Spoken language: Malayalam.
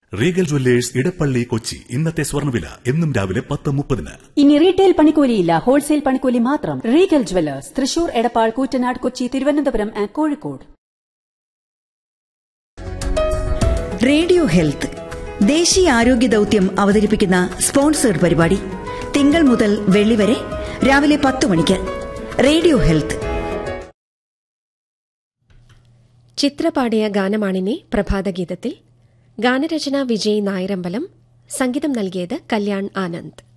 റീഗൽ ജ്വല്ലേഴ്സ് ഇടപ്പള്ളി കൊച്ചി ഇന്നത്തെ സ്വർണ്ണവില എന്നും രാവിലെ പത്ത് മുപ്പതിന് ഇനി റീറ്റെയിൽ പണിക്കൂലിയില്ല ഹോൾസെയിൽ പണിക്കൂലി മാത്രം Regal jewellers Thrissur Edappal Koottanad Kochi Thiruvananthapuram and Kozhikode radio health ദേശീയ ആരോഗ്യ ദൌത്യം അവതരിപ്പിക്കുന്ന സ്പോൺസേഡ് പരിപാടി തിങ്കൾ മുതൽ വെള്ളി വരെ രാവിലെ പത്ത് മണിക്ക് റേഡിയോ ഹെൽത്ത് ചിത്ര പാടിയ ഗാനമാണിനി പ്രഭാതഗീതത്തിൽ ഗാനരചന വിജയ് നായരമ്പലം സംഗീതം നൽകിയത് കല്യാൺ ആനന്ദ്